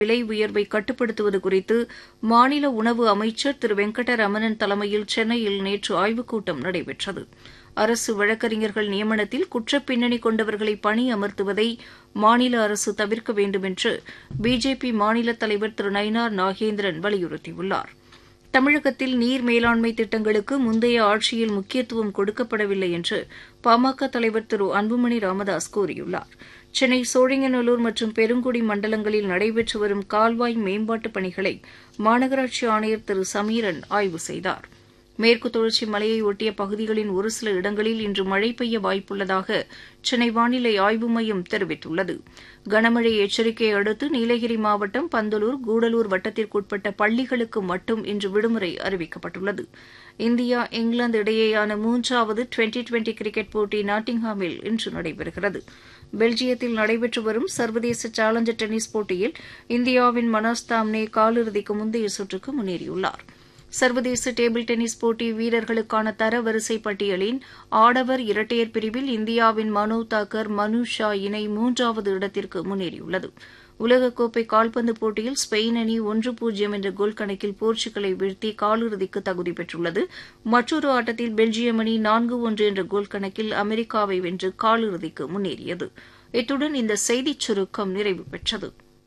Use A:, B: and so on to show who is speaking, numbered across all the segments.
A: விலை உயர்வை கட்டுப்படுத்துவது குறித்து மாநில உணவு அமைச்சர் திரு வெங்கடரமணன் தலைமையில் சென்னையில் நேற்று ஆய்வுக் கூட்டம் நடைபெற்றது அரசு வழக்கறிஞர்கள் நியமனத்தில் குற்றப் பின்னணி கொண்டவர்களை பணி அமர்த்துவதை மாநில அரசு தவிர்க்க வேண்டும் என்று பிஜேபி மாநில தலைவர் திரு நயினார் நாகேந்திரன் வலியுறுத்தியுள்ளார் தமிழகத்தில் நீர் மேலாண்மை திட்டங்களுக்கு முந்தைய ஆட்சியில் முக்கியத்துவம் கொடுக்கப்படவில்லை என்று பாமக தலைவர் திரு அன்புமணி ராமதாஸ் கூறியுள்ளார் சென்னை சோழிங்கநல்லூர் மற்றும் பெருங்குடி மண்டலங்களில் நடைபெற்று வரும் கால்வாய் மேம்பாட்டுப் பணிகளை மாநகராட்சி ஆணையர் திரு சமீரன் ஆய்வு செய்தார் மேற்கு தொடர்ச்சி மலையை ஒட்டிய பகுதிகளின் ஒரு சில இடங்களில் இன்று மழை பெய்ய வாய்ப்புள்ளதாக சென்னை வானிலை ஆய்வு மையம் தெரிவித்துள்ளது கனமழை எச்சரிக்கையை அடுத்து நீலகிரி மாவட்டம் பந்தலூர் கூடலூர் வட்டத்திற்குட்பட்ட பள்ளிகளுக்கு மட்டும் இன்று விடுமுறை அறிவிக்கப்பட்டுள்ளது இந்தியா இங்கிலாந்து இடையேயான மூன்றாவது டுவெண்டி டுவெண்டி கிரிக்கெட் போட்டி நாட்டிங்ஹாமில் இன்று நடைபெறுகிறது பெல்ஜியத்தில் நடைபெற்று வரும் சர்வதேச சேலஞ்சர் டென்னிஸ் போட்டியில் இந்தியாவின் மனோஜ் தாம்னே காலிறுதிக்கு முந்தைய சுற்றுக்கு முன்னேறியுள்ளார் சர்வதேச டேபிள் டென்னிஸ் போட்டி வீரர்களுக்கான தரவரிசை பட்டியலின் ஆடவர் இரட்டையர் பிரிவில் இந்தியாவின் மனு தாக்கர் மனு ஷா இணை மூன்றாவது இடத்திற்கு முன்னேறியுள்ளது உலகக்கோப்பை கால்பந்து போட்டியில் ஸ்பெயின் அணி ஒன்று பூஜ்ஜியம் என்ற கோல் கணக்கில் போர்ச்சுகலை வீழ்த்தி காலிறுதிக்கு தகுதி பெற்றுள்ளது மற்றொரு ஆட்டத்தில் பெல்ஜியம் அணி நான்கு ஒன்று என்ற கோல் கணக்கில் அமெரிக்காவை வென்று காலிறுதிக்கு முன்னேறியது இத்துடன் இந்த செய்திச் சுருக்கம் நிறைவு பெற்றது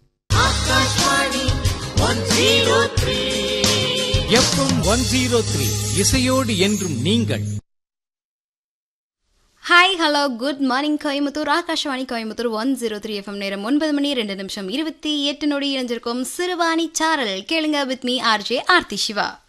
B: எஃப்எம் ஒன் ஜீரோ த்ரீ இசையோடு என்றும் நீங்கள்
C: hi hello good morning Coimbatore Akashvani Coimbatore one zero three FM நேரம் ஒன்பது மணி ரெண்டு நிமிஷம் இருபத்தி எட்டு நொடி இணைஞ்சிருக்கும் சிறுவாணி சாரல் கேளுங்க with me RJ Aarthi Siva